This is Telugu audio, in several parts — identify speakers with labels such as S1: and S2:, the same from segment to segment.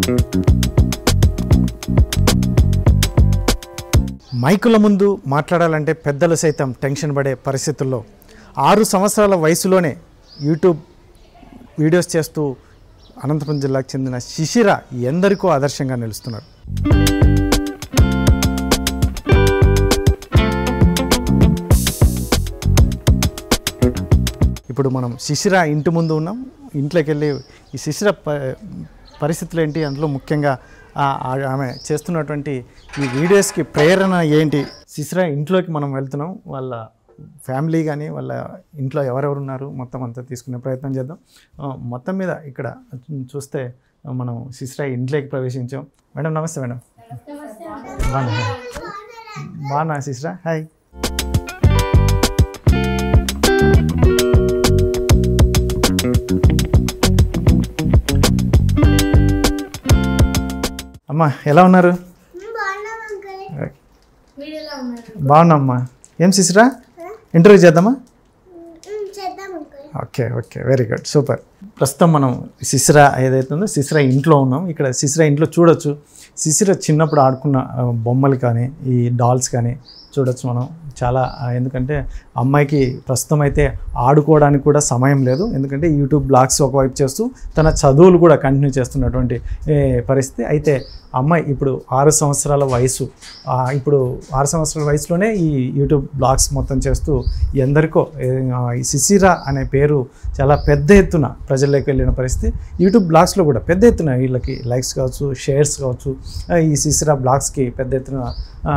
S1: మైకుల ముందు మాట్లాడాలంటే పెద్దలు సైతం టెన్షన్ పడే పరిస్థితుల్లో ఆరు సంవత్సరాల వయసులోనే యూట్యూబ్ వీడియోస్ చేస్తూ అనంతపురం జిల్లాకు చెందిన శిశిర ఎందరికో ఆదర్శంగా నిలుస్తున్నారు ఇప్పుడు మనం శిశిర ఇంటి ముందు ఉన్నాం ఇంట్లోకి వెళ్ళి ఈ శిశిర ప పరిస్థితులు ఏంటి అందులో ముఖ్యంగా ఆ- ఆ- ఆమె చేస్తున్నటువంటి ఈ వీడియోస్కి ప్రేరణ ఏంటి శిశిర ఇంట్లోకి మనం వెళ్తున్నాం వాళ్ళ ఫ్యామిలీ కానీ వాళ్ళ ఇంట్లో ఎవరెవరు ఉన్నారు మొత్తం అంతా తీసుకునే ప్రయత్నం చేద్దాం ఆ, మొత్తం మీద ఇక్కడ చూస్తే మనం శిశిర ఇంట్లోకి ప్రవేశించాం మేడం నమస్తే మేడం బాగున్నా బాగున్నా శిశిర హాయ్ అమ్మా ఎలా ఉన్నారు
S2: బాగున్నాం అంకుల్ మీరు ఎలా ఉన్నారు
S1: బాగున్నామ్మా ఏం శిశిరా ఇంటర్వ్యూ చేద్దామా
S2: చేద్దాం uncle
S1: okay okay very good super ప్రస్తుతం మనం శిశిర ఏదైతే ఉందో శిశిర ఇంట్లో ఉన్నాం ఇక్కడ శిశిర ఇంట్లో చూడొచ్చు శిశిర చిన్నప్పుడు ఆడుకున్న ఆ, బొమ్మలు కానీ ఈ డాల్స్ కానీ చూడొచ్చు మనం చాలా ఆ, ఎందుకంటే అమ్మాయికి ప్రస్తుతం అయితే ఆడుకోవడానికి కూడా సమయం లేదు ఎందుకంటే యూట్యూబ్ బ్లాగ్స్ ఒకవైపు చేస్తూ తన చదువులు కూడా కంటిన్యూ చేస్తున్నటువంటి ఏ, పరిస్థితి అయితే అమ్మాయి ఇప్పుడు ఆరు సంవత్సరాల వయసు ఆ, ఇప్పుడు ఆరు సంవత్సరాల వయసులోనే ఈ యూట్యూబ్ బ్లాగ్స్ మొత్తం చేస్తూ ఎందరికో ఏ, ఆ, ఈ సిసిరా అనే పేరు చాలా పెద్ద ఎత్తున ప్రజల్లోకి వెళ్ళిన పరిస్థితి యూట్యూబ్ బ్లాగ్స్లో కూడా పెద్ద ఎత్తున వీళ్ళకి లైక్స్ కావచ్చు షేర్స్ కావచ్చు ఆ, ఈ సిసిరా బ్లాగ్స్కి పెద్ద ఎత్తున ఆ,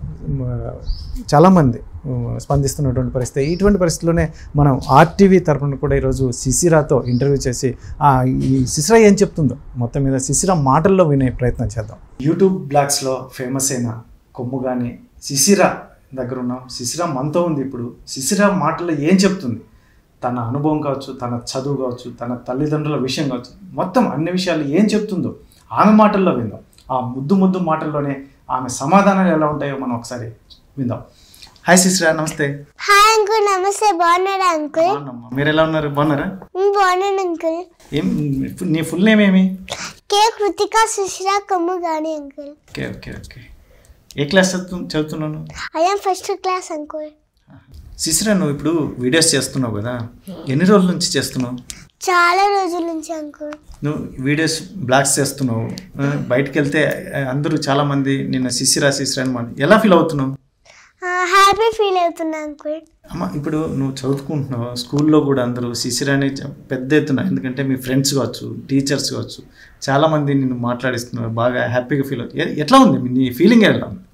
S1: మ, చాలామంది ఉమ్, స్పందిస్తున్నటువంటి పరిస్థితి ఇటువంటి పరిస్థితుల్లోనే మనం ఆర్టీవీ తరపున కూడా ఈరోజు సిసిరాతో ఇంటర్వ్యూ చేసి ఆ, ఈ సిసిరా ఏం చెప్తుందో మొత్తం మీద సిసిరా మాటల్లో వినే ప్రయత్నం చేద్దాం యూట్యూబ్ బ్లాగ్స్లో ఫేమస్ అయిన కొమ్ము కానీ సిసిరా దగ్గర ఉన్నాం సిసిరా మనతో ఉంది ఇప్పుడు సిసిరా మాటల్లో ఏం చెప్తుంది తన అనుభవం కావచ్చు తన చదువు కావచ్చు తన తల్లిదండ్రుల విషయం కావచ్చు మొత్తం అన్ని విషయాలు ఏం చెప్తుందో ఆమె మాటల్లో విందాం ఆ ముద్దు ముద్దు మాటల్లోనే ఆమె సమాధానాలు ఎలా ఉంటాయో మనం ఒకసారి విందాం హాయ్ సిస్రా నమస్తే
S2: హాయ్ అంకుల్ నమస్తే బాగున్నారా అంకుల్
S1: బాగున్నామ్మా మీరు ఎలా ఉన్నారు బాగున్నారా
S2: నేను బాగున్నాను అంకుల్
S1: ఏం నీ ఫుల్ నేమ్ ఏమి
S2: కే కృతిక సుశ్రా కమ్ము గాని అంకుల్
S1: ఓకే ఓకే ఓకే ఏ క్లాస్ చదువు చదువుతున్నాను
S2: I'm first class uncle
S1: Sisra నువ్వు ఇప్పుడు వీడియోస్ చేస్తున్నావు కదా ఎన్ని రోజుల నుంచి చేస్తున్నావు
S2: చాలా రోజుల నుంచి అంకుల్
S1: నువ్వు వీడియోస్ బ్లాగ్స్ చేస్తున్నావు ఆ, బయటికి వెళ్తే ఆ, అందరూ చాలామంది నిన్న శిశిరా శిశిరా అని మాట ఎలా ఫీల్ అవుతున్నావు
S2: హ్యాపీ ఫీల్ అవుతున్నా అంకుల్
S1: అమ్మ ఇప్పుడు నువ్వు చదువుకుంటున్నావు స్కూల్లో కూడా అందరూ శిశిరాని చ- పెద్ద ఎత్తున ఎందుకంటే మీ ఫ్రెండ్స్ కావచ్చు టీచర్స్ కావచ్చు చాలామంది నిన్ను మాట్లాడిస్తున్నారు బాగా హ్యాపీగా ఫీల్ అవుతుంది ఎ- ఎట్లా ఉంది నీ ఫీలింగ్ ఎలా ఉంది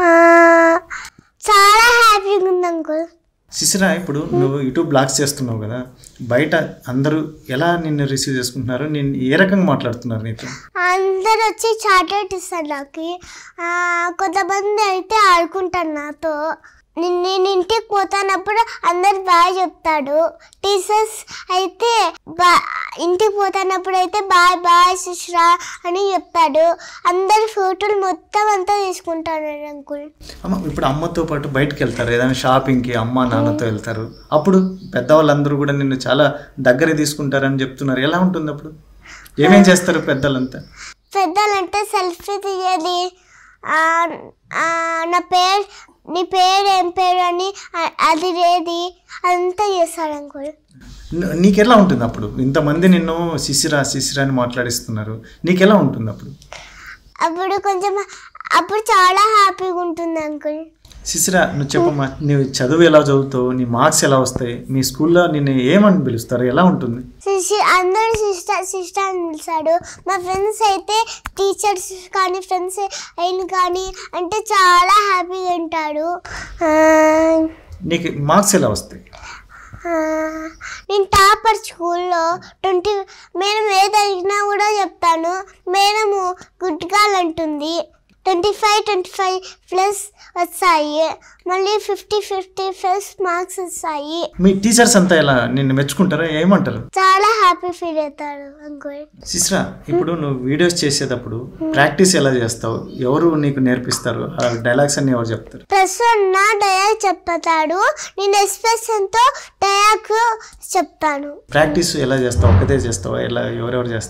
S2: చాలా హ్యాపీగా ఉంది అంకుల్
S1: శిశిరా ఇప్పుడు నువ్వు యూట్యూబ్ బ్లాగ్స్ చేస్తున్నావు కదా బయట అందరూ ఎలా నిన్ను రిసీవ్ చేసుకుంటున్నారు నేను ఏ రకంగా మాట్లాడుతున్నారు నీతో
S2: అందరు వచ్చి చాక్లెట్ ఇస్తారు నాకు ఆ, కొంతమంది అయితే ఆడుకుంటారు నాతో నేను నేను ఇంటికి పోతానప్పుడు అందరు బాగా చెప్తాడు టీచర్స్ అయితే బా ఇంటికి పోతానప్పుడు అయితే బాయ్ బాయ్ సుష్రా అని చెప్తాడు అందరు ఫోటోలు మొత్తం అంతా తీసుకుంటాడు అంకుల్
S1: అమ్మ ఇప్పుడు అమ్మతో పాటు బయటకు వెళ్తారు ఏదైనా షాపింగ్కి అమ్మ నాన్నతో వెళ్తారు అప్పుడు పెద్దవాళ్ళందరూ కూడా నిన్ను చాలా దగ్గర తీసుకుంటారని చెప్తున్నారు ఎలా ఉంటుంది అప్పుడు ఏమేం చేస్తారు పెద్దలంతా
S2: పెద్దలంటే సెల్ఫీ తీయాలి ఆ, ఆ, నా పేరు నీ పేరు ఏం పేరు అని అ- అది రేది అంతా చేస్తాడు అంకుల్
S1: న- నీకెలా ఉంటుంది అప్పుడు ఇంతమంది నిన్ను శిశిరా శిశిరా అని మాట్లాడిస్తున్నారు నీకెలా ఉంటుంది అప్పుడు
S2: అప్పుడు కొంచెం అప్పుడు చాలా హ్యాపీగా ఉంటుంది అంకుల్
S1: శిశిరా నువ్వు చెప్పమ్మా నువ్వు చదువు ఎలా చదువుతావు నీ మార్క్స్ ఎలా వస్తాయి మీ స్కూల్లో నిన్ను ఏమని పిలుస్తారు ఎలా ఉంటుంది
S2: సిస్టర్ అందరూ సిస్టర్ సిస్టర్ అని పిలిచాడు మా ఫ్రెండ్స్ అయితే టీచర్స్ కానీ ఫ్రెండ్స్ అయిన కానీ అంటే చాలా హ్యాపీగా ఉంటాడు ఆ,
S1: నీకు మార్క్స్ ఎలా వస్తాయి
S2: ఆ, నేను టాపర్ స్కూల్లో ట్వంటీ మేడం ఏది అడిగినా కూడా చెప్తాను మేడము గుడ్ గర్ల్ అంటుంది twenty five twenty five plus వచ్చాయి మళ్ళీ ఫిఫ్టీ ఫిఫ్టీ ప్లస్ మార్క్స్ వస్తాయి
S1: మీ టీచర్స్ అంతా ఎలా నిన్ను మెచ్చుకుంటారా ఏమంటారు
S2: చాలా హ్యాపీ ఫీల్ అవుతాడు అంకుల్
S1: శిశ్రా ఇప్పుడు నువ్వు వీడియోస్ చేసేటప్పుడు ప్రాక్టీస్ ఎలా చేస్తావు ఎవరు నీకు నేర్పిస్తారు ఆ డైలాగ్స్ అన్ని ఎవరు చెప్తారు
S2: ప్రసన్న డయాక్ చెప్తాడు నేను ఎక్స్ప్రెషన్తో డయాక్ చెప్తాను
S1: ప్రాక్టీస్ ఎలా చేస్తావు ఒక్కదే చేస్తావా ఎలా ఎవరెవరు చేస్తారు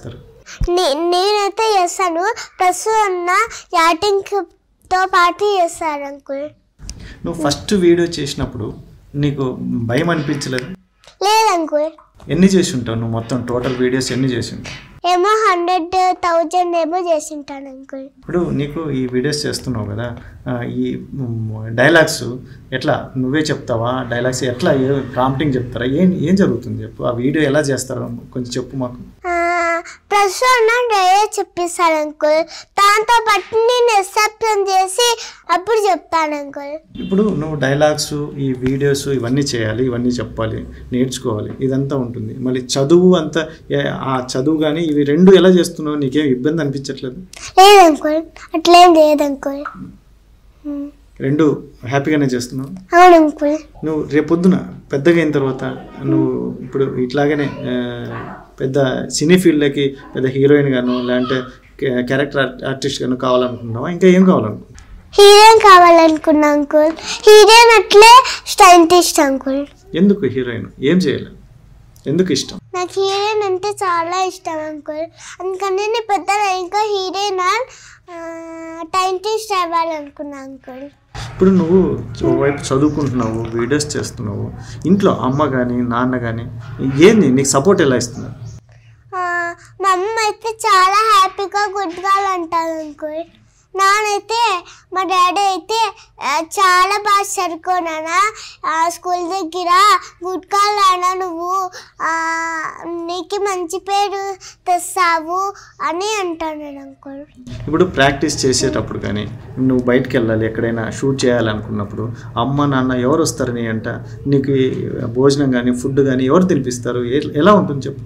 S2: నే- నేనైతే చేస్తాను ప్రస్తుతం అన్న యాటింగ్తో పాటు చేస్తాను అంకుల్
S1: నువ్వు ఫస్ట్ వీడియో చేసినప్పుడు నీకు భయం అనిపించలేదు
S2: లేదు అంకుల్
S1: ఎన్ని చేసి ఉంటావు నువ్వు మొత్తం టోటల్ వీడియోస్ ఎన్ని చేసి ఉంటావు
S2: ఏమో హండ్రెడ్ థౌజండ్ ఏమో చేసింటాను అంకుల్
S1: ఇప్పుడు నీకు ఈ వీడియోస్ చేస్తున్నావు కదా ఆ, ఈ డైలాగ్స్ ఎట్లా నువ్వే చెప్తావా డైలాగ్స్ ఎట్లా ఏ ప్రాంప్టింగ్ చెప్తారా ఏం ఏం జరుగుతుంది చెప్పు ఆ వీడియో ఎలా చేస్తారో కొంచెం చెప్పు మాకు
S2: ఆ, ప్రస్తుతం నేనే చెప్పిస్తాను అంకుల్ దాంతో పాటు నేను ఎక్సెప్షన్ చేసి అప్పుడు చెప్తాను అంకుల్
S1: ఇప్పుడు నువ్వు డైలాగ్స్ ఈ వీడియోస్ ఇవన్నీ చేయాలి ఇవన్నీ చెప్పాలి నేర్చుకోవాలి ఇదంతా ఉంటుంది మళ్ళీ చదువు అంతా ఏ- ఆ చదువు కానీ ఇవి రెండు ఎలా చేస్తున్నావు నీకేం ఇబ్బంది అనిపించట్లేదు
S2: లేదు అంకుల్ అట్లేం లేదు అంకుల్ ఉమ్,
S1: రెండు హ్యాపీగానే చేస్తున్నావు
S2: అవును అంకుల్
S1: నువ్వు రేపొద్దున పెద్దగా అయిన తర్వాత నువ్వు ఇప్పుడు ఇట్లాగనే ఆ, పెద్ద సినీ ఫీల్డ్లోకి పెద్ద హీరోయిన్ గాను లేదంటే క్యా- క్యారెక్టర్ ఆర్ట్- ఆర్టిస్ట్ గాను కావాలనుకుంటున్నావా ఇంకా ఏం కావాలనుకుంటున్నావు
S2: హీరోయిన్ కావాలనుకున్నా అంకుల్ హీరోయిన్ అట్లే స్టైంటిస్ట్ అంకుల్
S1: ఎందుకు హీరోయిన్ ఏం చేయాలి ఎందుకు ఇష్టం
S2: నాకు హీరోయిన్ అంటే చాలా ఇష్టం అంకుల్ అందుకని నేను పెద్దగా ఇంకా హీరోయిన్ టైంటిస్ట్ అవ్వాలనుకున్నా అంకుల్
S1: ఇప్పుడు నువ్వు ఒకవైపు చదువుకుంటున్నావు వీడియోస్ చేస్తున్నావు ఇంట్లో అమ్మ కానీ నాన్న కానీ ఏంది నీకు సపోర్ట్ ఎలా ఇస్తున్నారు
S2: ఆ, మా అమ్మ అయితే చాలా హ్యాపీగా గుడ్గాలు అంటారు అంకుల్ నానైతే మా డాడీ అయితే ఆ, చాలా బాగా చదువుకోనా స్కూల్ దగ్గర గుడ్కాలు ఆడా నువ్వు ఆ, నీకు మంచి పేరు తెస్తావు అని అంటున్నాడు అంకుల్
S1: ఇప్పుడు ప్రాక్టీస్ చేసేటప్పుడు కానీ నువ్వు బయటికి వెళ్ళాలి ఎక్కడైనా షూట్ చేయాలనుకున్నప్పుడు అమ్మ నాన్న ఎవరు వస్తారు నీ అంట నీకు ఈ భోజనం కానీ ఫుడ్ కానీ ఎవరు తినిపిస్తారు ఏ- ఎలా ఉంటుంది చెప్పు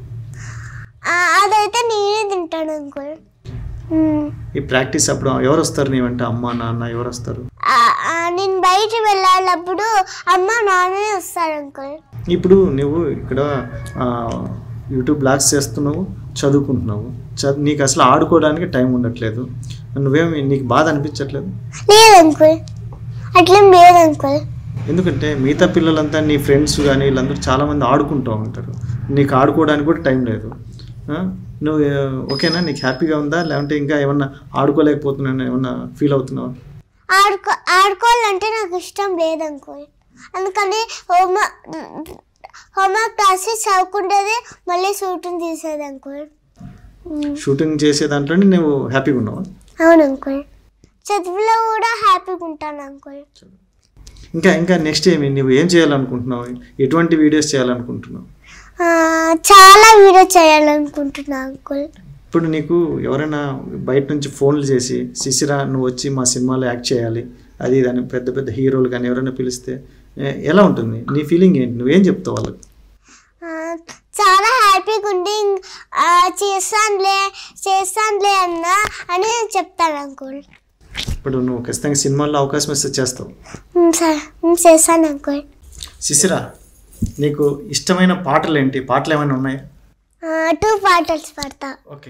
S2: ఆ, అదైతే నేనే తింటాను అంకుల్ ఉమ్.
S1: ఈ ప్రాక్టీస్ అప్పుడు ఎవరు వస్తారు నీ వెంట అమ్మ నాన్న ఎవరు వస్తారు
S2: ఆ, ఆ, నేను బయట వెళ్ళాలప్పుడు అమ్మ నాన్ననే వస్తారు అంకుల్
S1: ఇప్పుడు నువ్వు ఇక్కడ ఆ, యూట్యూబ్ బ్లాగ్స్ చేస్తున్నావు చదువుకుంటున్నావు చ నీకు అసలు ఆడుకోవడానికి టైం ఉండట్లేదు నువ్వేమి నీకు బాధ అనిపించట్లేదు
S2: లేదు అంకుల్ అట్లేం లేదు అంకుల్
S1: ఎందుకంటే మిగతా పిల్లలంతా నీ ఫ్రెండ్స్ కానీ వీళ్ళందరూ చాలామంది ఆడుకుంటూ ఉంటారు నీకు ఆడుకోవడానికి కూడా టైం లేదు ఆ? నువ్వు ఆ, ఓకేనా నీకు హ్యాపీగా ఉందా లేదంటే ఇంకా ఏమన్నా ఆడుకోలేకపోతున్నాను ఏమన్నా ఫీల్ అవుతున్నావా
S2: ఆడుకో ఆడుకోవాలంటే నాకు ఇష్టం లేదు అంకుల్ అందుకని హోంవర్క్ హోంవర్క్ రాసి చదువుకుంటేది మళ్ళీ షూటింగ్ తీసేది అంకుల్ ఉమ్,
S1: షూటింగ్ చేసే దాంట్లోనే నువ్వు హ్యాపీగా ఉన్నావా
S2: అవును అంకుల్ చదువులో కూడా హ్యాపీగా ఉంటాను అంకుల్
S1: ఇంకా ఇంకా నెక్స్ట్ ఏమి నువ్వు ఏం చేయాలనుకుంటున్నావు ఎటువంటి వీడియోస్ చేయాలనుకుంటున్నావు
S2: ఆ, చాలా వీడియో చేయాలనుకుంటున్నా అంకుల్
S1: ఇప్పుడు నీకు ఎవరైనా బయట నుంచి ఫోన్లు చేసి శిశిర నువ్వు వచ్చి మా సినిమాలో యాక్ట్ చేయాలి అది దాని పెద్ద పెద్ద హీరోలు కానీ ఎవరైనా పిలిస్తే ఏ- ఎలా ఉంటుంది నీ ఫీలింగ్ ఏంటి నువ్వేం చెప్తావు వాళ్ళకి
S2: ఆ, చాలా హ్యాపీగా ఉండి ఆ, చేస్తానులే చేస్తానులే అన్న అని చెప్తాను అంకుల్
S1: ఇప్పుడు నువ్వు ఖచ్చితంగా సినిమాల్లో అవకాశం ఇస్తే చేస్తావు
S2: ఉమ్, సరే ఉమ్, చేస్తాను అంకుల్
S1: శిశిర నీకు ఇష్టమైన పాటలు ఏంటి పాటలు ఏమైనా ఉన్నాయా
S2: టూ పాటల్స్ పడతా
S1: ఓకే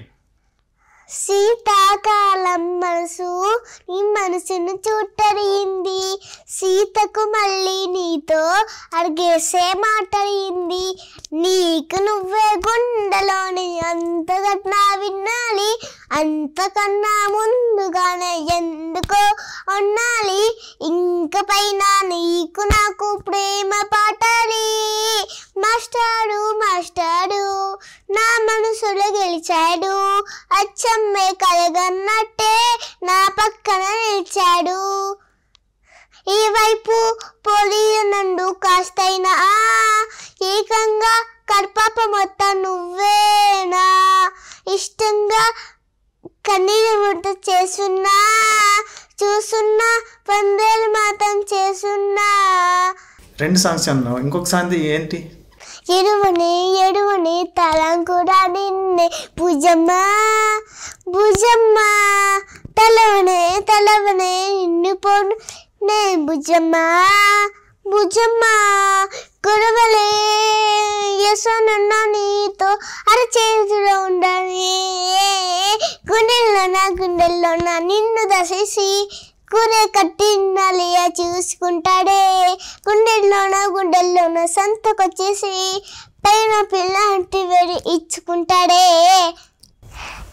S2: శీతాకాలం మనసు నీ మనసును చుట్టరింది సీతకు మళ్ళీ నీతో అడిగేసే మాటయింది నీకు నువ్వే గుండెలోని అంతకన్నా వినాలి అంతకన్నా ముందుగానే ఎందుకో ఉండాలి ఇంక పైన నీకు నాకు ప్రేమ పాటలి మాస్టారు మాస్టారు నా మనసులో గెలిచాడు అచ్చమ్మే కలగన్నట్టే నా పక్కన నిలిచాడు ఈ వైపు పోలీనండు కాస్తైనా ఏకంగా కడపాప మొత్తం నువ్వేనా ఇష్టంగా కన్నీరు ముద్ద చేసున్నా చూసున్నా పందేలు మాత్రం చేసున్నా
S1: రెండు సాంగ్స్ అన్నావు ఇంకొక సాంగ్ ఏంటి
S2: ఎరువని ఎరువని తలంకురా నిన్నే భుజమ్మ భుజమ్మ తలవనే తలవనే నిన్ను పోను నే భుజమ్మ భుజమ్మ గొడవలే యసోనున్న నీతో అరచేతిలో ఉండని గుండెల్లో నా గుండెల్లో నా నిన్ను దశేసి కూర కట్టినాలి చూసుకుంటాడే గుండెల్లోన గుండెల్లోన సంతకొచ్చేసి పైన పిల్ల అంటే వేడి ఇచ్చుకుంటాడే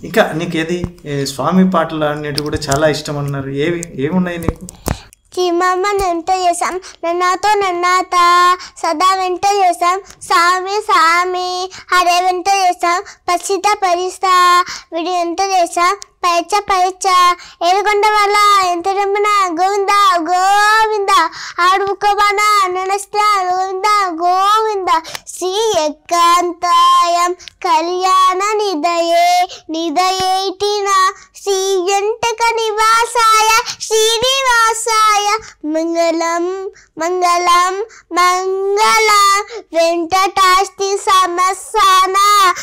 S1: ఇంకా నీకు ఏది ఏ స్వామి పాటలు అనేటివి కూడా చాలా ఇష్టం అన్నారు ఏవి ఏమి ఉన్నాయి నీకు
S2: చీమమ్మ వెంట చేసాం నన్నాతో నన్నాత సదా వెంట చేసాం సామి సామి హరే వెంట చేసాం పసిత పరిస్త విడి వెంట చేసాం పైచ పైచ ఏడుకొండ వల్ల ఎంత రమ్మన గోవింద గోవింద ఆడుకోబాన ననస్త గోవింద గోవింద శ్రీ ఏకాంతాయం కళ్యాణ నిదయే నిదయేటిన శ్రీ ఎంటక నివాసాయ శ్రీనివాసాయ మంగళం మంగళం మంగళం వెంకటాస్తి సమస్సాన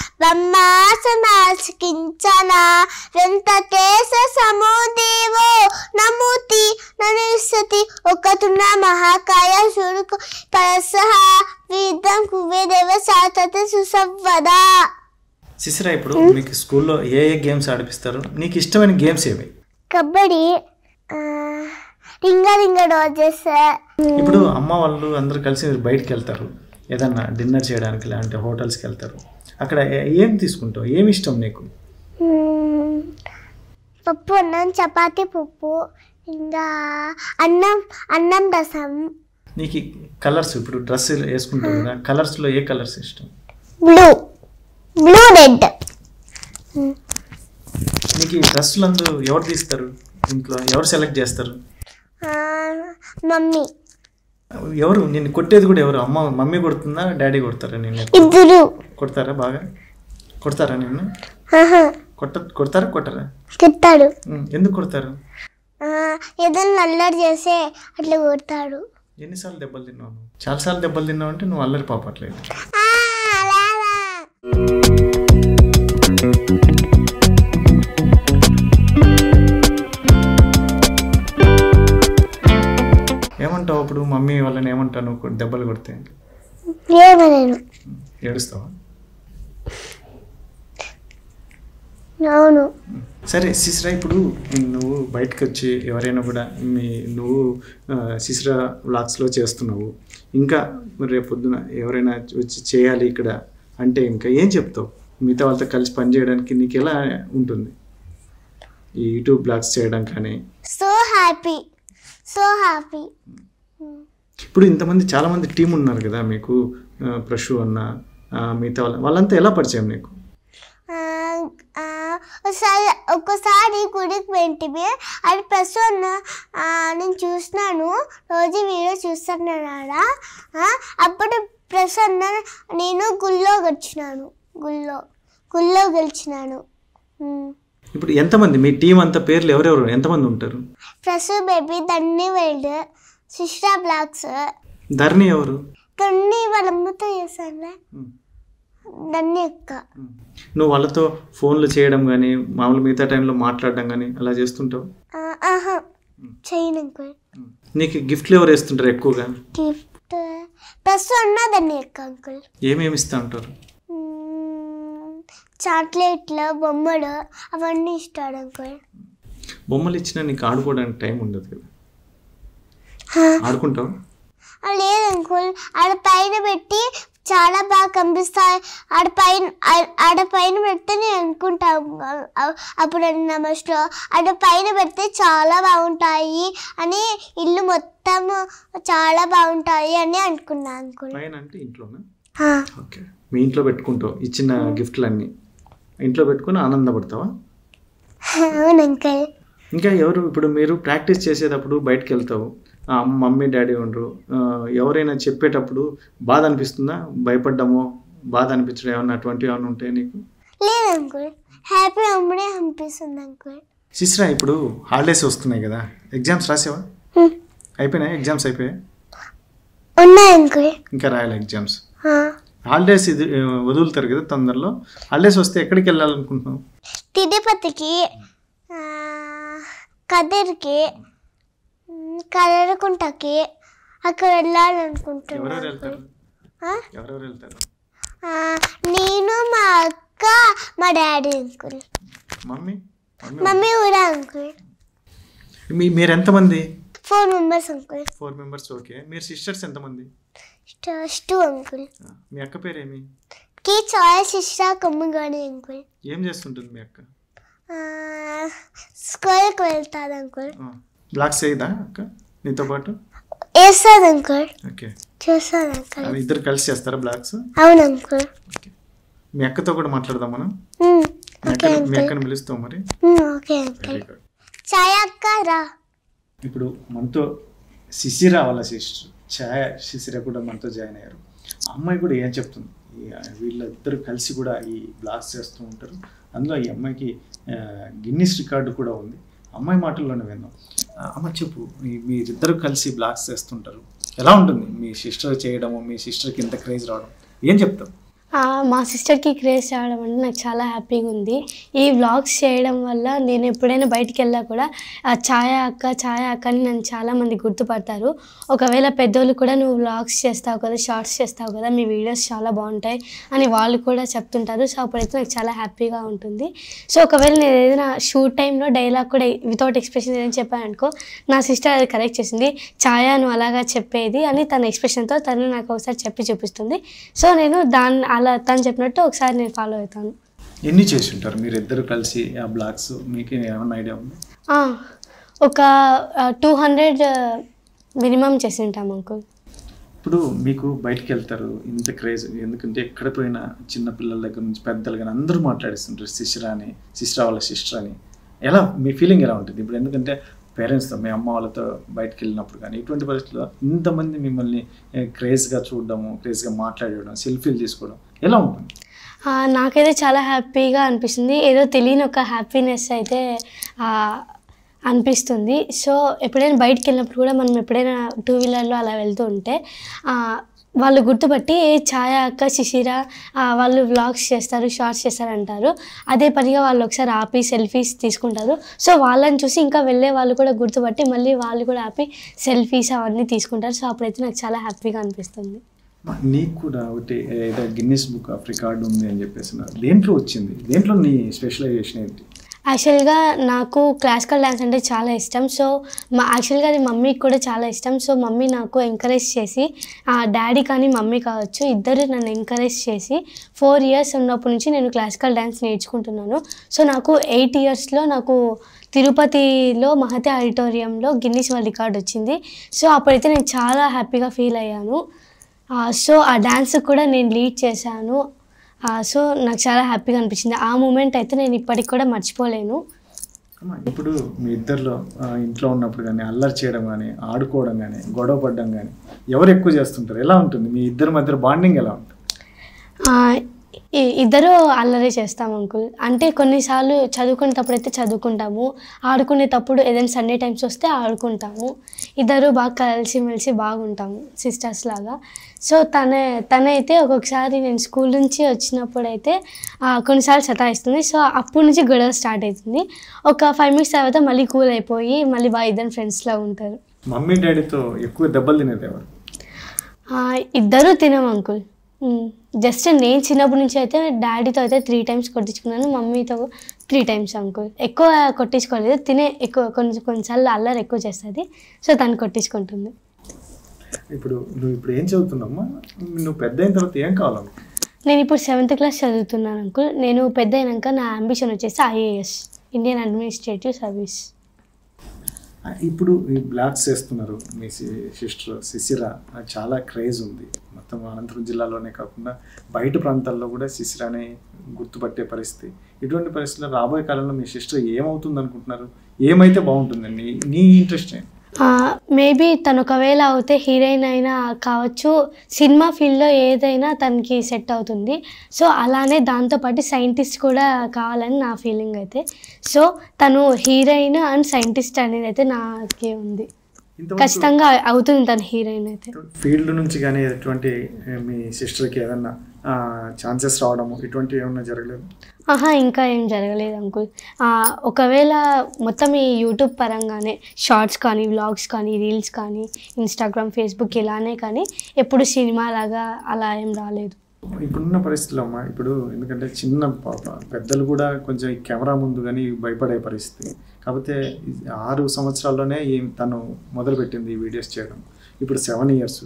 S2: బ్రహ్మాసనాశకించన వెంకటేశ సమోదేవో నమూతి ననిసతి ఒకతున్న మహాకాయ శురుకు పరసహ విధం కువేదేవ సాతత సుసవ్వదా
S1: శిశిరా ఇప్పుడు మీకు స్కూల్లో ఏ ఏ గేమ్స్ ఆడిపిస్తారు నీకు ఇష్టమైన గేమ్స్ ఏవి
S2: కబడ్డీ ఆ, రింగ రింగ డోజెస్
S1: ఇప్పుడు అమ్మ వాళ్ళు అందరూ కలిసి మీరు బయటికి వెళ్తారు ఏదన్నా డిన్నర్ చేయడానికి లేదంటే హోటల్స్కి వెళ్తారు అక్కడ ఏ- ఏం తీసుకుంటావు ఏమి ఇష్టం నీకు
S2: మ్మ్. పప్పు అన్నం చపాతీ పప్పు ఇంకా అన్నం అన్నం రసం
S1: నీకు కలర్స్ ఇప్పుడు డ్రెస్ వేసుకుంటావు కదా కలర్స్లో ఏ కలర్స్ ఇష్టం
S2: బ్లూ బ్లూ రెడ్
S1: నీకు ఈ డ్రెస్సులు అందరూ ఎవరు తీస్తారు ఇంట్లో ఎవరు సెలెక్ట్ చేస్తారు
S2: మమ్మీ
S1: ఎవరు నిన్ను కొట్టేది కూడా ఎవరు అమ్మ మమ్మీ కొడుతుందా డాడీ కొడతారా నిన్ను
S2: ఇద్దరు
S1: కొడతారా బాగా కొడతారా నిన్ను
S2: ఆహా,
S1: కొట్ట కొడతారా కొట్టరా
S2: తిట్టాడు
S1: ఉమ్, ఎందుకు కొడతారు
S2: ఆ, ఏదైనా అల్లరి చేస్తే అట్లా కొడతాడు
S1: ఎన్నిసార్లు దెబ్బలు తిన్నావు నువ్వు? చాలాసార్లు దెబ్బలు తిన్నావు అంటే నువ్వు అల్లరి పాపట్లేదు
S2: ఆ, అలాగా.
S1: ఏమంటావు అప్పుడు మమ్మీ వాళ్ళని ఏమంటావు నువ్వు కొ- దెబ్బలు కొడితే
S2: ఏమనేను
S1: ఏడుస్తావా
S2: అవును
S1: సరే సిస్రా ఇప్పుడు నువ్వు బయటకు వచ్చి ఎవరైనా కూడా మీ నువ్వు ఆ, సిస్రా వ్లాగ్స్లో చేస్తున్నావు ఇంకా మరి రేపు పొద్దున ఎవరైనా వచ్చి చేయాలి ఇక్కడ అంటే ఇంకా ఏం చెప్తావు మిగతా వాళ్ళతో కలిసి పని చేయడానికి నీకు ఎలా ఉంటుంది ఈ యూట్యూబ్ బ్లాగ్స్ చేయడం కానీ
S2: సో హ్యాపీ సో హ్యాపీ
S1: ఇప్పుడు ఇంతమంది చాలామంది టీం ఉన్నారు కదా మీకు ఆ, ప్రశు అన్న ఆ, మిగతా వాళ్ళ వాళ్ళంతా ఎలా పరిచయం నీకు
S2: ఒకసారి ఒక్కసారి గుడికి వెంటనే అది ప్రసన్న ఆ, నేను చూసినాను రోజు వీడియో చూస్తున్నాను ఆడ ఆ, అప్పుడు ప్రసన్న నేను గుళ్ళో గెలిచినాను గుళ్ళో గుళ్ళో గెలిచినాను ఉమ్.
S1: ఇప్పుడు ఎంతమంది మీ టీం అంతా పేర్లు ఎవరెవరు ఎంతమంది ఉంటారు
S2: ప్రసు బేబీ దన్ని వైల్డ్ సిస్టా బ్లాక్స్
S1: ధరణి ఎవరు
S2: కొన్ని వాళ్ళ అమ్మతో చేశాను
S1: ఉమ్.
S2: దన్ని అక్క
S1: నువ్వు వాళ్ళతో ఫోన్లు చేయడం కానీ మామూలు మిగతా టైంలో మాట్లాడడం కానీ అలా చేస్తుంటావు
S2: ఆ, ఆహా చేయను అంకుల్
S1: నీకు గిఫ్ట్లు ఎవరు వేస్తుంటారు ఎక్కువగా
S2: గిఫ్ట్ ప్రసు అన్న దన్ని అక్క అంకుల్
S1: ఏమేమి ఇస్తా ఉంటారు
S2: మ్మ్. చాక్లెట్లు బొమ్మలు అవన్నీ ఇస్తాడు అంకుల్
S1: బొమ్మలు ఇచ్చినా నీకు ఆడుకోవడానికి టైం ఉండదు కదా ఆడుకుంటావు
S2: ఆ, లేదు అంకుల్ ఆడ పైన పెట్టి చాలా బాగా కనిపిస్తాయి ఆడ పైన ఆ- ఆడ పైన పెడితే నేను అనుకుంటాను అప్పుడు నా మనసులో ఆడ పైన పెడితే చాలా బాగుంటాయి అని ఇల్లు మొత్తం చాలా బాగుంటాయి అని అనుకున్నా అంకుల్
S1: పైన అంటే ఇంట్లోనా
S2: ఆ,
S1: ఓకే మీ ఇంట్లో పెట్టుకుంటావు ఇచ్చిన గిఫ్ట్లన్నీ ఇంట్లో పెట్టుకుని ఆనందపడతావా
S2: అవును అంకుల్
S1: ఇంకా ఎవరు ఇప్పుడు మీరు ప్రాక్టీస్ చేసేటప్పుడు బయటకు వెళ్తావు ఆ, మమ్మీ డాడీ ఉండరు ఆ, ఎవరైనా చెప్పేటప్పుడు బాధ అనిపిస్తుందా భయపడ్డామో బాధ అనిపించడం ఏమన్నా అటువంటివి ఏమన్నా ఉంటాయి నీకు
S2: లేదు అంకుల్ హ్యాపీ అమ్మడే అనిపిస్తుంది అంకుల్
S1: సిస్రా ఇప్పుడు హాలిడేస్ వస్తున్నాయి కదా ఎగ్జామ్స్ రాసావా
S2: హ్మ్.
S1: అయిపోయినాయి ఎగ్జామ్స్ అయిపోయాయి
S2: ఉన్నాయి అంకుల్
S1: ఇంకా రాయాలి ఎగ్జామ్స్
S2: ఆ,
S1: హాలిడేస్ ఇది ఆ, వదులుతారు కదా తొందరలో హాలిడేస్ వస్తే ఎక్కడికి వెళ్ళాలనుకుంటున్నావు
S2: తిరుపతికి ఆ, కదిరికి మ్, కలరకుంటకి అక్కడ వెళ్ళాలనుకుంటున్నాను
S1: ఎవరెవరు వెళ్తారు
S2: ఆ?
S1: ఎవరెవరు వెళ్తారు
S2: ఆ, నేను మా అక్క మా daddy uncle
S1: mummy mummy
S2: mummy కూడా అంకుల్
S1: మీ మీరు ఎంతమంది
S2: four members uncle
S1: four members okay మీరు సిస్టర్స్ ఎంతమంది
S2: టూ అంకుల్
S1: ఆ, మీ అక్క పేరేమి
S2: కి చాయ్ శిష్ట కమ్ముగాని అంకుల్
S1: ఏం చేస్తుంటుంది మీ అక్క
S2: స్కూల్కి వెళ్తాది అంకుల్
S1: బ్లాక్స్ వేయదా అక్క నీతో పాటు
S2: వేస్తుంది అంకుల్
S1: ఓకే
S2: చూస్తుంది అంకుల్
S1: అవి ఇద్దరు కలిసి చేస్తారా బ్లాక్స్
S2: అవును అంకుల్
S1: మీ అక్కతో కూడా మాట్లాడదాం మనం
S2: మ్మ్.
S1: మీ
S2: ఓకే
S1: అక్క మీ
S2: అంకుల్
S1: అక్కని పిలుస్తాం మరి
S2: మ్మ్, ఓకే అంకుల్
S1: వెరీ గుడ్
S2: చాయ్ అక్క రా
S1: ఇప్పుడు మనతో శిశిర వాళ్ళ సిస్టర్ ఛాయ శిశిర కూడా మనతో జాయిన్ అయ్యారు ఆ అమ్మాయి కూడా ఏం చెప్తుంది ఈ వీళ్ళిద్దరు కలిసి కూడా ఈ బ్లాగ్స్ చేస్తూ ఉంటారు అందులో ఈ అమ్మాయికి ఆ, గిన్నిస్ రికార్డు కూడా ఉంది అమ్మాయి మాటల్లోనే విందాం ఆ, అమ్మ చెప్పు మీ- మీరిద్దరు కలిసి బ్లాగ్స్ చేస్తుంటారు ఎలా ఉంటుంది మీ సిస్టర్ చేయడము మీ సిస్టర్కి ఇంత క్రేజ్ రావడం ఏం చెప్తాం
S3: ఆ, మా సిస్టర్కి క్రేజ్ రావడం అంటే నాకు చాలా హ్యాపీగా ఉంది ఈ వ్లాగ్స్ చేయడం వల్ల నేను ఎప్పుడైనా బయటికి వెళ్ళా కూడా ఆ ఛాయ అక్క ఛాయ అక్క అని నన్ను చాలామంది గుర్తుపడతారు ఒకవేళ పెద్దోళ్ళు కూడా నువ్వు వ్లాగ్స్ చేస్తావు కదా షార్ట్స్ చేస్తావు కదా మీ వీడియోస్ చాలా బాగుంటాయి అని వాళ్ళు కూడా చెప్తుంటారు సో అప్పుడైతే నాకు చాలా హ్యాపీగా ఉంటుంది సో ఒకవేళ నేను ఏదైనా షూట్ టైంలో డైలాగ్ కూడా వితౌట్ ఎక్స్ప్రెషన్ ఏదైనా చెప్పాను అనుకో నా సిస్టర్ అది కరెక్ట్ చేసింది ఛాయ నువ్వు అలాగా చెప్పేది అని తన ఎక్స్ప్రెషన్తో తను నాకు ఒకసారి చెప్పి చూపిస్తుంది సో నేను దాన్ని అలా తను చెప్పినట్టు ఒకసారి నేను ఫాలో అవుతాను
S1: ఎన్ని చేసి ఉంటారు మీరు ఇద్దరు కలిసి ఆ బ్లాగ్స్ మీకు ఏమైనా ఐడియా ఉంది
S3: ఆ, ఒక టూ హండ్రెడ్ మినిమం చేసి ఉంటాం అంకుల్
S1: ఇప్పుడు మీకు బయటికి వెళ్తారు ఇంత క్రేజ్ ఎందుకంటే ఎక్కడ పోయినా చిన్న పిల్లల దగ్గర నుంచి పెద్దలు కానీ అందరూ మాట్లాడిస్తుంటారు సిస్టర్ అని సిస్టర్ వాళ్ళ సిస్టర్ అని ఎలా మీ ఫీలింగ్ ఎలా ఉంటుంది ఇప్పుడు ఎందుకంటే పేరెంట్స్తో మీ అమ్మ వాళ్ళతో బయటకు వెళ్ళినప్పుడు కానీ ఇటువంటి పరిస్థితుల్లో ఇంతమంది మిమ్మల్ని క్రేజ్గా చూడడము క్రేజ్గా మాట్లాడడం సెల్ఫీలు తీసుకోవడం ఎలా ఉంటుంది
S3: ఆ, నాకైతే చాలా హ్యాపీగా అనిపిస్తుంది ఏదో తెలియని ఒక హ్యాపీనెస్ అయితే ఆ, అనిపిస్తుంది సో ఎప్పుడైనా బయటికి వెళ్ళినప్పుడు కూడా మనం ఎప్పుడైనా టూ వీలర్లో అలా వెళ్తూ ఉంటే ఆ, వాళ్ళు గుర్తుపట్టి ఏ ఛాయ అక్క శిశిర ఆ, వాళ్ళు వ్లాగ్స్ చేస్తారు షార్ట్స్ చేస్తారు అంటారు అదే పనిగా వాళ్ళు ఒకసారి ఆపి సెల్ఫీస్ తీసుకుంటారు సో వాళ్ళని చూసి ఇంకా వెళ్ళే వాళ్ళు కూడా గుర్తుపట్టి మళ్ళీ వాళ్ళు కూడా ఆపి సెల్ఫీస్ అవన్నీ తీసుకుంటారు సో అప్పుడైతే నాకు చాలా హ్యాపీగా అనిపిస్తుంది
S1: మా- నీకు కూడా ఒకటి ఏదో గిన్నిస్ బుక్ ఆఫ్ రికార్డ్ ఉంది అని చెప్పేసి అన్నారు. దేంట్లో వచ్చింది దేంట్లో నీ స్పెషలైజేషన్ ఏంటి
S3: యాక్చువల్గా నాకు క్లాసికల్ డ్యాన్స్ అంటే చాలా ఇష్టం సో మా యాక్చువల్గా అది మమ్మీకి కూడా చాలా ఇష్టం సో మమ్మీ నాకు ఎంకరేజ్ చేసి ఆ డాడీ కానీ మమ్మీ కావచ్చు ఇద్దరు నన్ను ఎంకరేజ్ చేసి ఫోర్ ఇయర్స్ ఉన్నప్పటి నుంచి నేను క్లాసికల్ డ్యాన్స్ నేర్చుకుంటున్నాను సో నాకు ఎయిట్ ఇయర్స్లో నాకు తిరుపతిలో మహతి ఆడిటోరియంలో గిన్నిస్ వరల్డ్ రికార్డ్ వచ్చింది సో అప్పుడైతే నేను చాలా హ్యాపీగా ఫీల్ అయ్యాను ఆ, సో ఆ డ్యాన్స్ కూడా నేను లీడ్ చేశాను ఆ, సో నాకు చాలా హ్యాపీగా అనిపించింది ఆ మూమెంట్ అయితే నేను ఇప్పటికి కూడా మర్చిపోలేను
S1: అమ్మా, ఇప్పుడు మీ ఇద్దరిలో ఆ, ఇంట్లో ఉన్నప్పుడు కానీ అల్లరి చేయడం కానీ ఆడుకోవడం కానీ గొడవ పడడం కానీ ఎవరు ఎక్కువ చేస్తుంటారు ఎలా ఉంటుంది మీ ఇద్దరి మధ్య బాండింగ్ ఎలా ఉంటుంది
S3: ఆ, ఇ- ఇద్దరు అల్లరి చేస్తాం అంకుల్ అంటే కొన్నిసార్లు చదువుకునేటప్పుడు అయితే చదువుకుంటాము ఆడుకునేటప్పుడు ఏదైనా సండే టైమ్స్ వస్తే ఆడుకుంటాము ఇద్దరు బాగా కలిసిమెలిసి బాగుంటాము సిస్టర్స్ లాగా సో తన తనైతే ఒక్కొక్కసారి నేను స్కూల్ నుంచి వచ్చినప్పుడు అయితే ఆ, కొన్నిసార్లు సతాయిస్తుంది సో అప్పటి నుంచి గొడవ స్టార్ట్ అవుతుంది ఒక ఫైవ్ మినిట్స్ తర్వాత మళ్ళీ కూల్ అయిపోయి మళ్ళీ బాగా ఇద్దరు ఫ్రెండ్స్లా ఉంటారు
S1: మమ్మీ డాడీతో ఎక్కువ దెబ్బలు తినేది ఎవరు
S3: ఆ, ఇద్దరూ తినం అంకుల్ జస్ట్ నేను చిన్నప్పటి నుంచి అయితే డాడీతో అయితే త్రీ టైమ్స్ కొట్టించుకున్నాను మమ్మీతో త్రీ టైమ్స్ అంకుల్ ఎక్కువ కొట్టించుకోలేదు తినే ఎక్కువ కొన్ని కొన్నిసార్లు అల్లరి ఎక్కువ చేస్తుంది సో తను కొట్టించుకుంటుంది
S1: ఇప్పుడు నువ్వు ఇప్పుడు ఏం చదువుతున్నామ్మా నువ్వు పెద్ద అయిన తర్వాత ఏం కావాలమ్మా
S3: నేను ఇప్పుడు సెవెంత్ క్లాస్ చదువుతున్నాను అంకుల్ నేను పెద్ద అయినాక నా అంబిషన్ వచ్చేసి ఐఏఎస్ ఇండియన్ అడ్మినిస్ట్రేటివ్ సర్వీస్
S1: ఆ, ఇప్పుడు ఈ బ్లాగ్స్ చేస్తున్నారు మీ సిస్టర్ శిశిర ఆ, చాలా క్రేజ్ ఉంది మొత్తం అనంతపురం జిల్లాలోనే కాకుండా బయట ప్రాంతాల్లో కూడా శిశిరాని గుర్తుపట్టే పరిస్థితి ఇటువంటి పరిస్థితుల్లో రాబోయే కాలంలో మీ సిస్టర్ ఏమవుతుంది అనుకుంటున్నారు ఏమైతే బాగుంటుందండి నీ- నీ ఇంట్రెస్ట్ ఏంటి
S3: మేబీ తను ఒకవేళ అవుతే హీరోయిన్ అయినా కావచ్చు సినిమా ఫీల్డ్లో ఏదైనా తనకి సెట్ అవుతుంది సో అలానే దాంతోపాటు సైంటిస్ట్ కూడా కావాలని నా ఫీలింగ్ అయితే సో తను హీరోయిన్ అండ్ సైంటిస్ట్ అనేది అయితే నాకే ఉంది
S1: ఇంతవరకు
S3: ఖచ్చితంగా అవుతుంది తను హీరోయిన్ అయితే
S1: ఫీల్డ్ నుంచి కానీ ఎటువంటి ఏ, మీ సిస్టర్కి ఏదన్నా ఛాన్సెస్ రావడము ఇటువంటి ఏమన్నా జరగలేదు
S3: ఆహా ఇంకా ఏం జరగలేదు అంకుల్ ఒకవేళ మొత్తం ఈ యూట్యూబ్ పరంగానే షార్ట్స్ కానీ వ్లాగ్స్ కానీ రీల్స్ కానీ ఇన్స్టాగ్రామ్ ఫేస్బుక్ ఇలానే కానీ ఎప్పుడు సినిమా లాగా అలా ఏం రాలేదు
S1: ఇప్పుడున్న పరిస్థితుల్లో అమ్మా ఇప్పుడు ఎందుకంటే చిన్న పాప పెద్దలు కూడా కొంచెం ఈ కెమెరా ముందు కానీ భయపడే పరిస్థితి కాకపోతే ఈ ఆరు సంవత్సరాల్లోనే ఈ తను మొదలుపెట్టింది ఈ వీడియోస్ చేయడం ఇప్పుడు సెవెన్ ఇయర్స్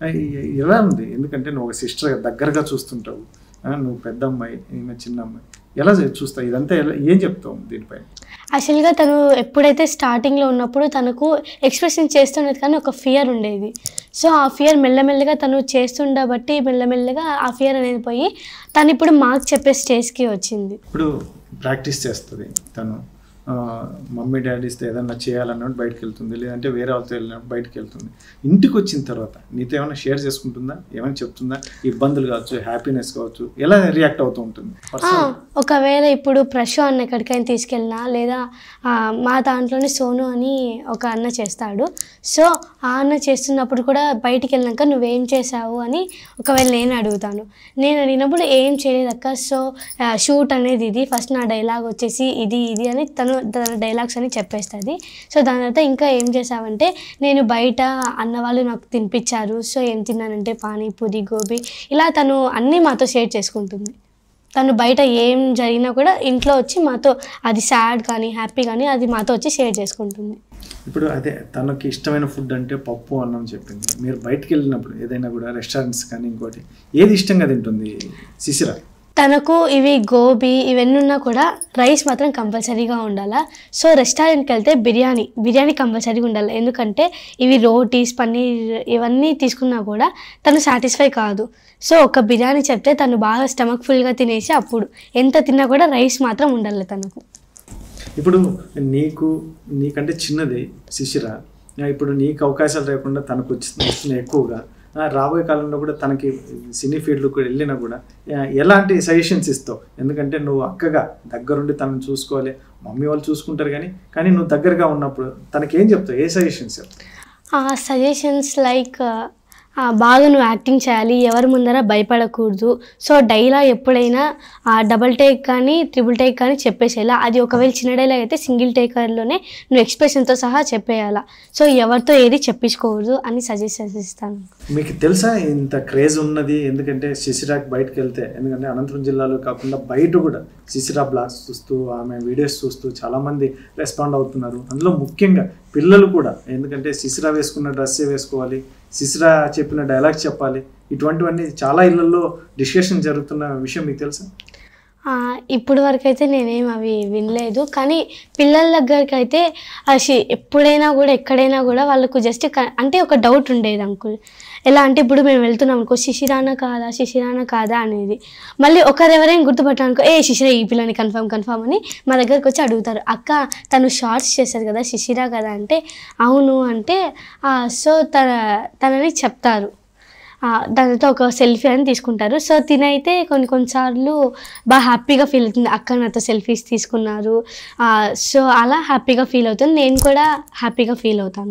S1: ఎలా ఉంది ఎందుకంటే నువ్వు ఒక సిస్టర్ దగ్గరగా చూస్తుంటావు ఆ, నువ్వు పెద్ద అమ్మాయి ఈమె చిన్న అమ్మాయి ఎలా చూస్తావు ఇదంతా ఎలా ఏం చెప్తావు దీనిపై
S3: యాక్చువల్గా తను ఎప్పుడైతే స్టార్టింగ్లో ఉన్నప్పుడు తనకు ఎక్స్ప్రెషన్ చేస్తున్నది కానీ ఒక ఫియర్ ఉండేది సో ఆ ఫియర్ మెల్లమెల్లగా తను చేస్తుండబట్టి మెల్లమెల్లగా ఆ ఫియర్ అనేది పోయి తను ఇప్పుడు మాకు చెప్పే స్టేజ్కి వచ్చింది
S1: ఇప్పుడు ప్రాక్టీస్ చేస్తుంది తను ఆ, మమ్మీ డాడీస్తో ఏదన్నా చేయాలన్నట్టు బయటకు వెళ్తుంది లేదంటే వేరే వాళ్ళతో వెళ్ళినప్పుడు బయటకు వెళ్తుంది ఇంటికి వచ్చిన తర్వాత నీతో ఏమైనా షేర్ చేసుకుంటుందా ఏమైనా చెప్తుందా ఇబ్బందులు కావచ్చు హ్యాపీనెస్ కావచ్చు ఎలా రియాక్ట్ అవుతూ ఉంటుంది
S3: ఆ,
S1: Personal.
S3: ఒకవేళ ఇప్పుడు ప్రశు అన్న ఎక్కడికైనా తీసుకెళ్ళినా లేదా ఆ, మా దాంట్లోనే సోను అని ఒక అన్న చేస్తాడు సో ఆ అన్న చేస్తున్నప్పుడు కూడా బయటికి వెళ్ళినాక నువ్వేం చేసావు అని ఒకవేళ నేను అడుగుతాను నేను అడిగినప్పుడు ఏం చేయలేదక్క సో షూట్ అనేది ఇది ఫస్ట్ నా డైలాగ్ వచ్చేసి ఇది ఇది అని తను తన డైలాగ్స్ అని చెప్పేస్తుంది సో దాని తర్వాత ఇంకా ఏం చేసావంటే నేను బయట అన్న వాళ్ళు నాకు తినిపించారు సో ఏం తిన్నానంటే పానీపూరి గోబీ ఇలా తను అన్నీ మాతో షేర్ చేసుకుంటుంది తను బయట ఏం జరిగినా కూడా ఇంట్లో వచ్చి మాతో అది సాడ్ కానీ హ్యాపీ కానీ అది మాతో వచ్చి షేర్ చేసుకుంటుంది
S1: ఇప్పుడు అదే తనకి ఇష్టమైన ఫుడ్ అంటే పప్పు అన్నం చెప్పింది మీరు బయటకు వెళ్ళినప్పుడు ఏదైనా కూడా రెస్టారెంట్స్ కానీ ఇంకోటి ఏది ఇష్టంగా తింటుంది శిశిర
S3: తనకు ఇవి గోబీ ఇవన్నీ ఉన్నా కూడా రైస్ మాత్రం కంపల్సరీగా ఉండాలా సో రెస్టారెంట్కి వెళ్తే బిర్యానీ బిర్యానీ కంపల్సరీగా ఉండాలి ఎందుకంటే ఇవి రోటీస్ పన్నీర్ ఇవన్నీ తీసుకున్నా కూడా తను సాటిస్ఫై కాదు సో ఒక బిర్యానీ చెప్తే తను బాగా స్టమక్ ఫుల్గా తినేసి అప్పుడు ఎంత తిన్నా కూడా రైస్ మాత్రం ఉండాలి తనకు
S1: ఇప్పుడు నీకు నీకంటే చిన్నది శిశిర ఆ, ఇప్పుడు నీకు అవకాశాలు లేకుండా తనకు వచ్చిన వచ్చిన ఎక్కువగా ఆ, రాబోయే కాలంలో కూడా తనకి సినీ ఫీల్డ్కి కూడా వెళ్ళినా కూడా ఆ, ఎలాంటి సజెషన్స్ ఇస్తావు ఎందుకంటే నువ్వు అక్కగా దగ్గరుండి తనను చూసుకోవాలి మమ్మీ వాళ్ళు చూసుకుంటారు కానీ కానీ నువ్వు దగ్గరగా ఉన్నప్పుడు తనకి ఏం చెప్తావు ఏ సజెషన్స్ చెప్తావు
S3: సజెషన్స్ లైక్ బాగా నువ్వు యాక్టింగ్ చేయాలి ఎవరి ముందర భయపడకూడదు సో డైలాగ్ ఎప్పుడైనా డబల్ టేక్ కానీ ట్రిపుల్ టేక్ కానీ చెప్పేసేయాలా అది ఒకవేళ చిన్న డైలాగ్ అయితే సింగిల్ టేకర్లోనే నువ్వు ఎక్స్ప్రెషన్తో సహా చెప్పేయాలా సో ఎవరితో ఏది చెప్పించుకోకూడదు అని సజెషన్స్ ఇస్తాను
S1: మీకు తెలుసా ఇంత క్రేజ్ ఉన్నది ఎందుకంటే శిశిరాకి బయటకు వెళ్తే ఎందుకంటే అనంతపురం జిల్లాలో కాకుండా బయట కూడా శిశిరా బ్లాగ్స్ చూస్తూ ఆమె వీడియోస్ చూస్తూ చాలామంది రెస్పాండ్ అవుతున్నారు అందులో ముఖ్యంగా పిల్లలు కూడా ఎందుకంటే శిశిరా వేసుకున్న డ్రెస్సే వేసుకోవాలి శిశిరా చెప్పిన డైలాగ్స్ చెప్పాలి ఇటువంటివన్నీ చాలా ఇళ్లలో డిస్కషన్ జరుగుతున్న విషయం మీకు తెలుసా
S3: ఆ, ఇప్పుడు వరకు అయితే నేనేం అవి వినలేదు కానీ పిల్లల దగ్గరికి అయితే అసి ఎప్పుడైనా కూడా ఎక్కడైనా కూడా వాళ్ళకు జస్ట్ అంటే ఒక డౌట్ ఉండేది అంకుల్ ఎలా అంటే ఇప్పుడు మేము వెళ్తున్నాం అనుకో శిశిరాన కాదా శిశిరాన కాదా అనేది మళ్ళీ ఒకరెవరైనా గుర్తుపట్టాలనుకో ఏ శిశిర ఈ పిల్లని కన్ఫర్మ్ కన్ఫర్మ్ అని మా దగ్గరికి వచ్చి అడుగుతారు అక్క తను షార్ట్స్ చేస్తారు కదా శిశిర కదా అంటే అవును అంటే "ఆ, సో తన తనని చెప్తారు ఆ, దానితో ఒక సెల్ఫీ అని తీసుకుంటారు సో తినైతే కొన్ని కొన్నిసార్లు బాగా హ్యాపీగా ఫీల్ అవుతుంది అక్క నాతో సెల్ఫీస్ తీసుకున్నారు ఆ, సో అలా హ్యాపీగా ఫీల్ అవుతుంది నేను కూడా హ్యాపీగా ఫీల్ అవుతాను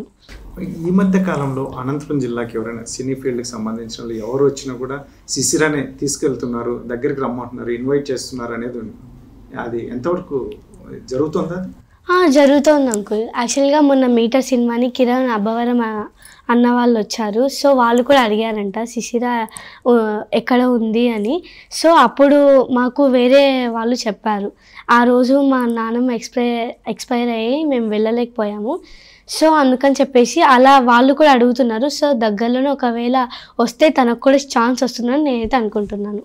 S1: ఈ మధ్య కాలంలో అనంతపురం జిల్లాకి ఎవరైనా సినీ ఫీల్డ్కి సంబంధించిన వాళ్ళు ఎవరు వచ్చినా కూడా శిశిరానే తీసుకెళ్తున్నారు దగ్గరికి రమ్మంటున్నారు ఇన్వైట్ చేస్తున్నారు అనేది ఉంది అది ఎంతవరకు జరుగుతుందా అది?
S3: ఆ, జరుగుతోంది అంకుల్ యాక్చువల్గా మొన్న మీటర్ సినిమాని కిరణ్ అబ్బవరం ఆ, అన్న వాళ్ళు వచ్చారు సో వాళ్ళు కూడా అడిగారంట శిశిర ఆ, ఎక్కడ ఉంది అని సో అప్పుడు మాకు వేరే వాళ్ళు చెప్పారు ఆ రోజు మా నాన్నమ్మ ఎక్స్పైర్ ఎక్స్పైర్ అయ్యి మేము వెళ్ళలేకపోయాము సో అందుకని చెప్పేసి అలా వాళ్ళు కూడా అడుగుతున్నారు సో దగ్గరలోనే ఒకవేళ వస్తే తనకు కూడా ఛాన్స్ వస్తుందని నేనైతే అనుకుంటున్నాను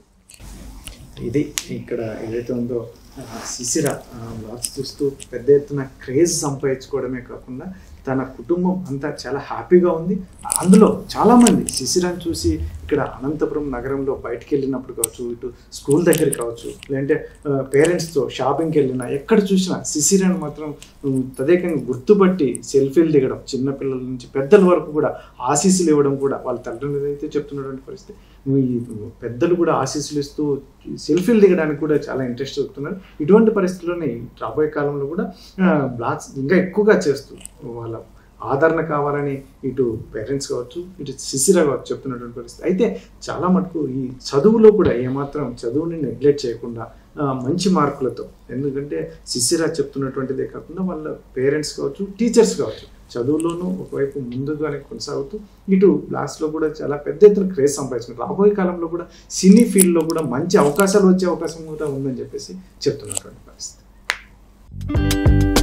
S1: ఇది ఇక్కడ ఏదైతే ఉందో ఆ, శిశిర బ్లాగ్స్ చూస్తూ పెద్ద ఎత్తున క్రేజ్ సంపాదించుకోవడమే కాకుండా తన కుటుంబం అంతా చాలా హ్యాపీగా ఉంది అందులో చాలామంది శిశిరాన్ని చూసి ఇక్కడ అనంతపురం నగరంలో బయటికి వెళ్ళినప్పుడు కావచ్చు ఇటు స్కూల్ దగ్గర కావచ్చు లేదంటే పేరెంట్స్తో షాపింగ్కి వెళ్ళినా ఎక్కడ చూసినా శిశిరాన్ని మాత్రం ఉమ్, తదేకంగా గుర్తుపట్టి సెల్ఫీలు దిగడం చిన్నపిల్లల నుంచి పెద్దల వరకు కూడా ఆశీస్సులు ఇవ్వడం కూడా వాళ్ళ తల్లిదండ్రులు అయితే చెప్తున్నటువంటి పరిస్థితి నువ్వు ఈ పెద్దలు కూడా ఆశీస్సులు ఇస్తూ సెల్ఫీలు దిగడానికి కూడా చాలా ఇంట్రెస్ట్ చూపుతున్నారు ఇటువంటి పరిస్థితుల్లోనే ఈ రాబోయే కాలంలో కూడా బ్లాగ్స్ ఇంకా ఎక్కువగా చేస్తూ వాళ్ళ ఆదరణ కావాలని ఇటు పేరెంట్స్ కావచ్చు ఇటు శిశిర కావచ్చు చెప్తున్నటువంటి పరిస్థితి అయితే చాలా మటుకు ఈ చదువులో కూడా ఏమాత్రం చదువుని నెగ్లెక్ట్ చేయకుండా ఆ, మంచి మార్కులతో ఎందుకంటే శిశిర చెప్తున్నటువంటిదే కాకుండా వాళ్ళ పేరెంట్స్ కావచ్చు టీచర్స్ కావచ్చు చదువులోనూ ఒకవైపు ముందుగానే కొనసాగుతూ ఇటు బ్లాస్ట్లో కూడా చాలా పెద్ద ఎత్తున క్రేజ్ సంపాదించుకుంటారు రాబోయే కాలంలో కూడా సినీ ఫీల్డ్లో కూడా మంచి అవకాశాలు వచ్చే అవకాశం కూడా ఉందని చెప్పేసి చెప్తున్నటువంటి పరిస్థితి